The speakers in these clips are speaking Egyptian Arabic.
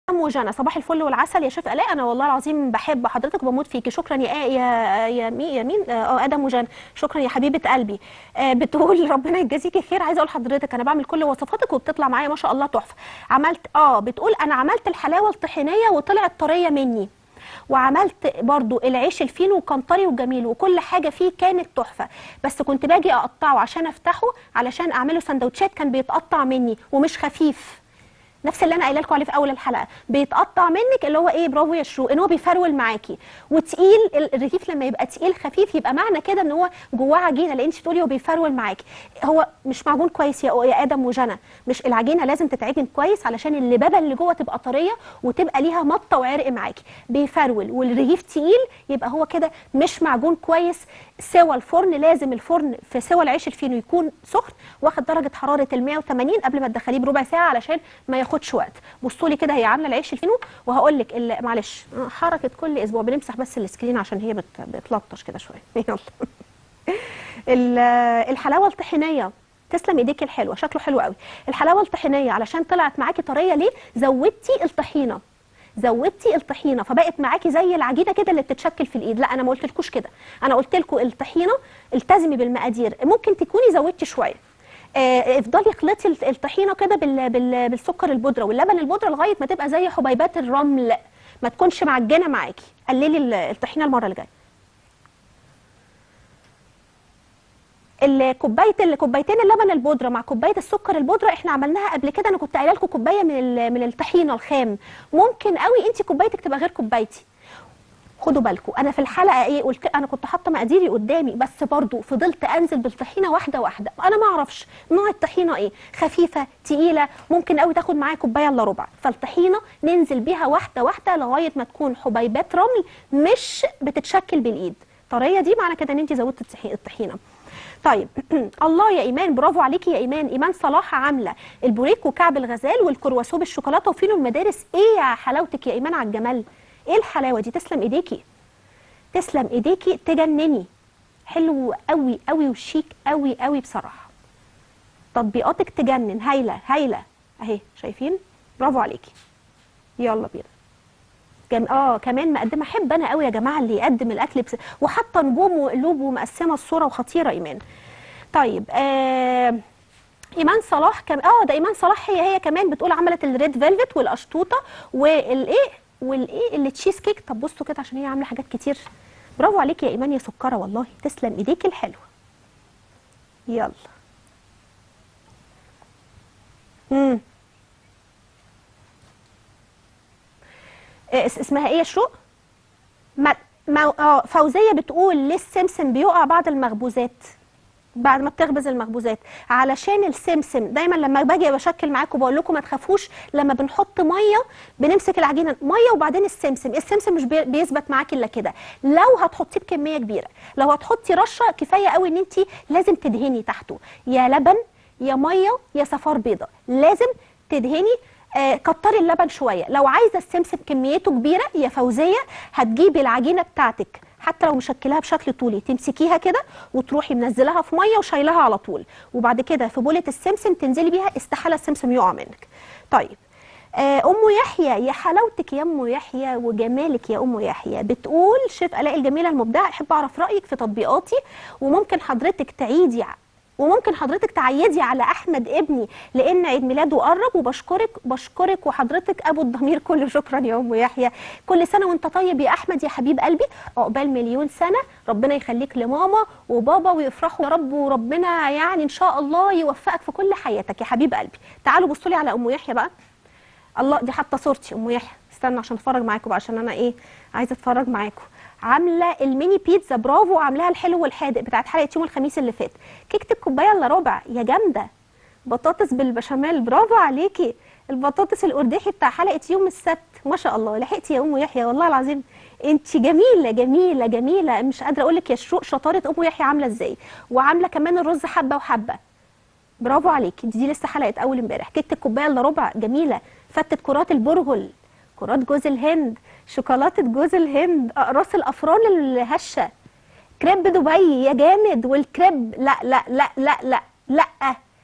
ام وجنى صباح الفل والعسل يا شيف الاء انا والله العظيم بحب حضرتك وبموت فيكي شكرا يا آ يا يا مين يا مين اه ادم وجنى شكرا يا حبيبه قلبي آه بتقول ربنا يجازيكي خير عايزه اقول لحضرتك انا بعمل كل وصفاتك وبتطلع معايا ما شاء الله تحفه عملت اه بتقول انا عملت الحلاوه الطحينيه وطلعت طريه مني وعملت برضو العيش الفينو وكان طري وجميل وكل حاجه فيه كانت تحفه بس كنت باجي اقطعه عشان افتحه علشان اعمله سندوتشات كان بيتقطع مني ومش خفيف نفس اللي انا قايله لكم عليه في اول الحلقه بيتقطع منك اللي هو ايه برافو يا شروق ان هو بيفرول معاكي وتقيل ال- الرغيف لما يبقى تقيل خفيف يبقى معنى كده ان هو جواه عجينه لان انت بتقولي هو بيفرول معاكي هو مش معجون كويس يا يا ادم وجنى مش العجينه لازم تتعجن كويس علشان اللبابه اللي جوه تبقى طريه وتبقى ليها مطه وعرق معاكي بيفرول والرغيف تقيل يبقى هو كده مش معجون كويس سوى الفرن لازم الفرن في سوى العيش الفينو يكون سخن واخد درجه حراره ال 180 قبل ما تدخليه بربع ساعه علشان ما ياخدش وقت بصوا لي كده هي عامله العيش الفينو وهقول لك ال- معلش حركه كل اسبوع بنمسح بس السكرين عشان هي بت- بتلطش كده شويه يلا ال- الحلاوه الطحينيه تسلم ايديكي الحلوه شكله حلو قوي الحلاوه الطحينيه علشان طلعت معاكي طريه ليه زودتي الطحينه زودتي الطحينه فبقت معاكي زي العجينه كده اللي بتتشكل في الايد لا انا ما قلتلكوش كده انا قلت لكم الطحينه التزمي بالمقادير ممكن تكوني زودتي شويه آه، افضلي اخلطي الط- الطحينه كده بال... بال... بالسكر البودره واللبن البودره لغايه ما تبقى زي حبيبات الرمل ما تكونش معجنه معاكي قللي ال- الطحينه المره اللي جايه الكوبايه الكوبايتين اللبن البودره مع كوبايه السكر البودره احنا عملناها قبل كده انا كنت قايله لكم كوبايه من ال- من الطحينه الخام ممكن قوي انت كوبايتك تبقى غير كوبايتي خدوا بالكم انا في الحلقه ايه قلت انا كنت حاطه مقاديري قدامي بس برضو فضلت انزل بالطحينه واحده واحده انا ما اعرفش نوع الطحينه ايه خفيفه تقيله ممكن قوي تاخد معايا كوبايه الا ربع فالطحينه ننزل بيها واحده واحده لغايه ما تكون حبيبات رمل مش بتتشكل بالايد طريه دي معنى كده ان انت زودت الطحي- الطحينه طيب الله يا ايمان برافو عليكي يا ايمان ايمان صلاح عامله البوريك وكعب الغزال والكرواسو بالشوكولاته وفينو المدارس ايه يا حلاوتك يا ايمان على الجمال ايه الحلاوه دي تسلم ايديكي تسلم ايديكي تجنني حلو قوي قوي وشيك قوي قوي بصراحه تطبيقاتك تجنن هايله هايله اهي شايفين برافو عليكي يلا بينا جم... اه كمان مقدمه احب انا قوي يا جماعه اللي يقدم الاكل بس... وحاطه نجوم وقلوب ومقسمه الصوره وخطيره ايمان طيب آه... ايمان صلاح كم اه ده ايمان صلاح هي هي كمان بتقول عملت الريد فيلفت والقشطوطه والايه والايه اللي تشيز كيك طب بصوا كده عشان هي عامله حاجات كتير برافو عليكي يا ايمان يا سكره والله تسلم ايديكي الحلوه يلا امم اس- اسمها ايه يا شروق ما ما اه فوزيه بتقول ليه السمسم بيقع بعد المخبوزات بعد ما بتخبز المخبوزات علشان السمسم دايما لما باجي بشكل معاكم بقول لكم ما تخافوش لما بنحط ميه بنمسك العجينه ميه وبعدين السمسم السمسم مش بي- بيثبت معاكي الا كده لو هتحطيه بكميه كبيره لو هتحطي رشه كفايه قوي ان انت لازم تدهني تحته يا لبن يا ميه يا صفار بيضه لازم تدهني آه، كتري اللبن شويه لو عايزه السمسم كميته كبيره يا فوزيه هتجيبي العجينه بتاعتك حتى لو مشكلاها بشكل طولي تمسكيها كده وتروحي منزلاها في ميه وشايلها على طول وبعد كده في بوله السمسم تنزلي بيها استحاله السمسم يقع منك طيب آه، ام يحيى يا حلاوتك يا ام يحيى وجمالك يا ام يحيى بتقول شيف الاء الجميله المبدعه احب اعرف رايك في تطبيقاتي وممكن حضرتك تعيدي ع- وممكن حضرتك تعيدي على احمد ابني لان عيد ميلاده قرب وبشكرك بشكرك وحضرتك ابو الضمير كله شكرا يا ام يحيى كل سنه وانت طيب يا احمد يا حبيب قلبي عقبال مليون سنه ربنا يخليك لماما وبابا ويفرحوا يا رب وربنا يعني ان شاء الله يوفقك في كل حياتك يا حبيب قلبي تعالوا بصوا لي على ام يحيى بقى الله دي حاطه صورتي ام يحيى استنى عشان اتفرج معاكم بقى عشان انا ايه عايزه اتفرج معاكم عامله الميني بيتزا برافو عاملاها الحلو والحادق بتاعت حلقه يوم الخميس اللي فات كيكه الكوبايه الا ربع يا جامده بطاطس بالبشاميل برافو عليكي البطاطس الارداحي بتاع حلقه يوم السبت ما شاء الله لحقتي يا ام يحيى والله العظيم انت جميله جميله جميله مش قادره اقول لك يا شروق شطاره ام يحيى عامله ازاي وعامله كمان الرز حبه وحبه برافو عليكي دي, دي لسه حلقه اول امبارح كيكه الكوبايه الا ربع جميله فتت كرات البرغل كرات جوز الهند شوكولاته جوز الهند اقراص الافران الهشه كريب دبي يا جامد والكريب لا لا لا لا لا لا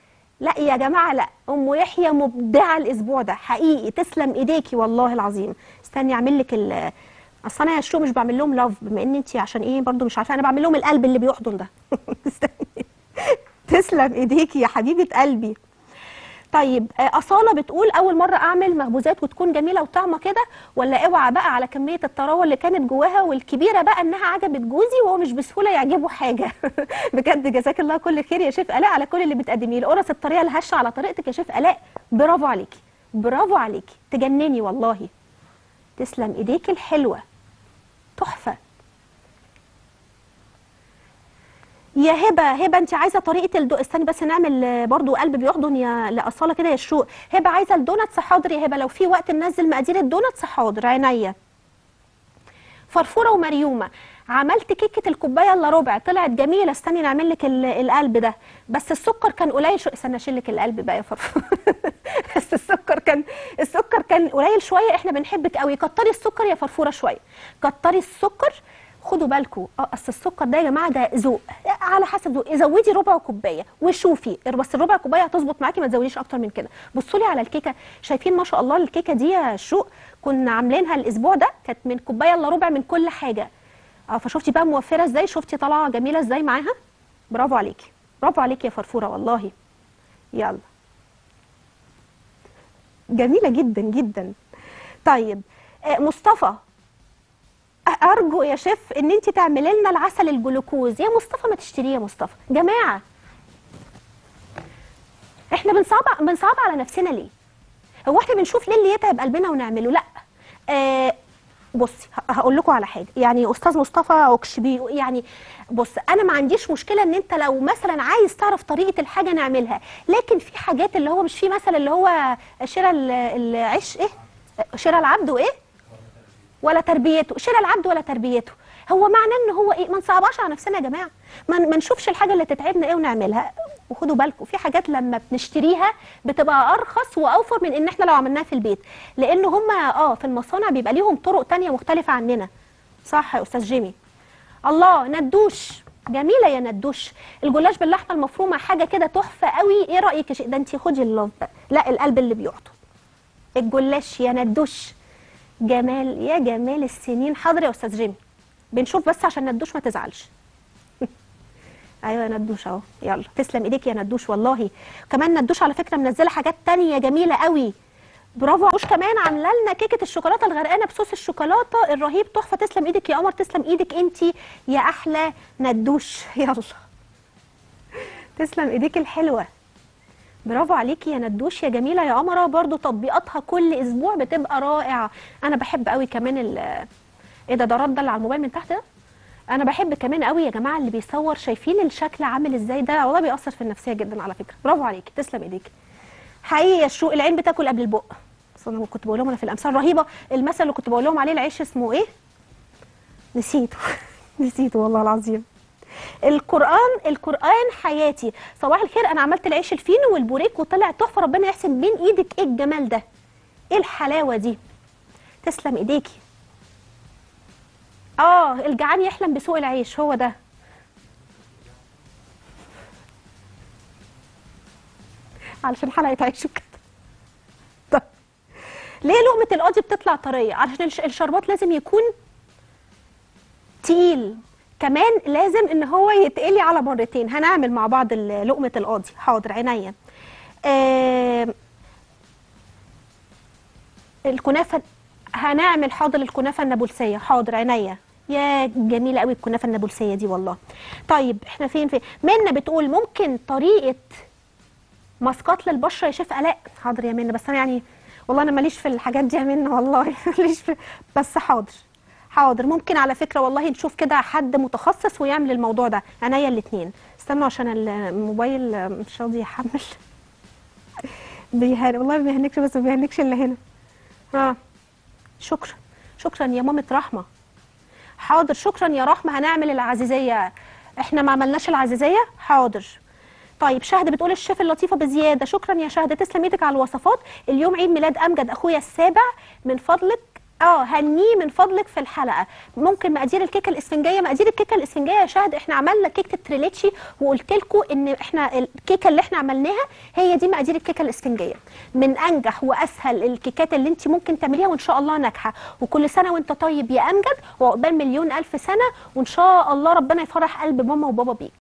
لا يا جماعه لا ام يحيى مبدعه الاسبوع ده حقيقي تسلم ايديكي والله العظيم استني اعمل لك ال اصل انا يا شو مش بعمل لهم لاف بما ان انت عشان ايه برضو مش عارفه انا بعمل لهم القلب اللي بيحضن ده استني تسلم ايديكي يا حبيبه قلبي طيب آه، أصالة بتقول أول مرة أعمل مخبوزات وتكون جميلة وطعمة كده ولا اوعى بقى على كمية الطراوة اللي كانت جواها والكبيرة بقى إنها عجبت جوزي وهو مش بسهولة يعجبه حاجة بجد جزاك الله كل خير يا شيف آلاء على كل اللي بتقدميه القرص الطريقة الهشة على طريقتك يا شيف آلاء برافو عليكي برافو عليكي تجنني والله تسلم إيديك الحلوة تحفة يا هبه هبه انت عايزه طريقه الدو استني بس نعمل آه، برضو قلب بيحضن يا لاصاله كده يا شروق هبه عايزه الدوناتس حاضر يا هبه لو في وقت ننزل مقادير الدوناتس حاضر عينيا فرفوره ومريومه عملت كيكه الكوبايه الا ربع طلعت جميله استني نعمل لك ال- القلب ده بس السكر كان قليل شو استنى اشيل لك القلب بقى يا فرفوره بس السكر كان السكر كان قليل شويه احنا بنحبك قوي كتري السكر يا فرفوره شويه كتري السكر خدوا بالكم اه اصل السكر ده يا جماعه ده ذوق على حسب ذوق زودي ربع كوبايه وشوفي بس الربع كوبايه هتظبط معاكي ما تزوديش اكتر من كده بصوا لي على الكيكه شايفين ما شاء الله الكيكه دي يا شوق كنا عاملينها الاسبوع ده كانت من كوبايه الا ربع من كل حاجه اه فشفتي بقى موفره ازاي شفتي طالعه جميله ازاي معاها برافو عليكي برافو عليكي يا فرفوره والله يلا جميله جدا جدا طيب آه، مصطفى ارجو يا شيف ان انت تعملي لنا العسل الجلوكوز يا مصطفى ما تشتريه يا مصطفى جماعه احنا بنصعب بنصعب على نفسنا ليه هو احنا بنشوف ليه اللي يتعب قلبنا ونعمله لا آه بصي ه- هقول لكم على حاجه يعني استاذ مصطفى عكشبي يعني بص انا ما عنديش مشكله ان انت لو مثلا عايز تعرف طريقه الحاجه نعملها لكن في حاجات اللي هو مش في مثل اللي هو شراء ال- العيش ايه شراء العبد وايه ولا تربيته شراء العبد ولا تربيته هو معناه ان هو ايه ما نصعبهاش على نفسنا يا جماعه ما ما نشوفش الحاجه اللي تتعبنا ايه ونعملها وخدوا بالكم في حاجات لما بنشتريها بتبقى ارخص واوفر من ان احنا لو عملناها في البيت لان هم اه في المصانع بيبقى ليهم طرق تانية مختلفه عننا صح يا استاذ جيمي الله ندوش جميله يا ندوش الجلاش باللحمه المفرومه حاجه كده تحفه قوي ايه رايك يا شيخ ده انت خدي اللف لا القلب اللي بيحضن الجلاش يا ندوش جمال يا جمال السنين حاضر يا استاذ جيمي بنشوف بس عشان ندوش ما تزعلش ايوه يا ندوش اهو يلا تسلم ايديك يا ندوش والله كمان ندوش على فكره منزله حاجات تانية جميله قوي برافو ندوش كمان عامله لنا كيكه الشوكولاته الغرقانه بصوص الشوكولاته الرهيب تحفه تسلم ايدك يا قمر تسلم ايدك انت يا احلى ندوش يلا تسلم ايديك الحلوه برافو عليكي يا ندوش يا جميله يا قمره برضو تطبيقاتها كل اسبوع بتبقى رائعه انا بحب قوي كمان ال ايه ده ده رد اللي على الموبايل من تحت ده انا بحب كمان قوي يا جماعه اللي بيصور شايفين الشكل عامل ازاي ده والله بيأثر في النفسيه جدا على فكره برافو عليكي تسلم ايديك حقيقي يا شروق العين بتاكل قبل البق بس انا كنت بقول لهم انا في الامثال رهيبه المثل اللي كنت بقول لهم عليه العيش اسمه ايه نسيته نسيته والله العظيم القرآن القرآن حياتي صباح الخير أنا عملت العيش الفينو والبوريك وطلع تحفة ربنا يحسن بين إيدك إيه الجمال ده إيه الحلاوة دي تسلم إيديكي آه الجعان يحلم بسوق العيش هو ده علشان حلقة عيش وكده طيب ليه لقمة القاضي بتطلع طرية علشان الش- الشربات لازم يكون تقيل كمان لازم ان هو يتقلي على مرتين هنعمل مع بعض ال- لقمه القاضي حاضر عينيا آم، الكنافه هنعمل حاضر الكنافه النابلسيه حاضر عينيا يا جميله قوي الكنافه النابلسيه دي والله طيب احنا فين فين منى بتقول ممكن طريقه ماسكات للبشره يا شيف الاء حاضر يا منى بس انا يعني والله انا ماليش في الحاجات دي يا منى والله ماليش في بس حاضر حاضر ممكن على فكره والله نشوف كده حد متخصص ويعمل الموضوع ده عينيا الاثنين استنوا عشان الموبايل مش راضي يحمل بيهان والله ما بيهنكش بس ما بيهنكش اللي هنا اه شكرا شكرا يا مامة رحمه حاضر شكرا يا رحمه هنعمل العزيزيه احنا ما عملناش العزيزيه حاضر طيب شهد بتقول الشيف اللطيفه بزياده شكرا يا شهد تسلم ايدك على الوصفات اليوم عيد ميلاد امجد اخويا السابع من فضلك اه هنيه من فضلك في الحلقه ممكن مقادير الكيكه الاسفنجيه مقادير الكيكه الاسفنجيه يا شهد احنا عملنا كيكه التريليتشي وقلت لكم ان احنا الكيكه اللي احنا عملناها هي دي مقادير الكيكه الاسفنجيه من انجح واسهل الكيكات اللي انت ممكن تعمليها وان شاء الله ناجحه وكل سنه وانت طيب يا امجد وعقبال مليون الف سنه وان شاء الله ربنا يفرح قلب ماما وبابا بيك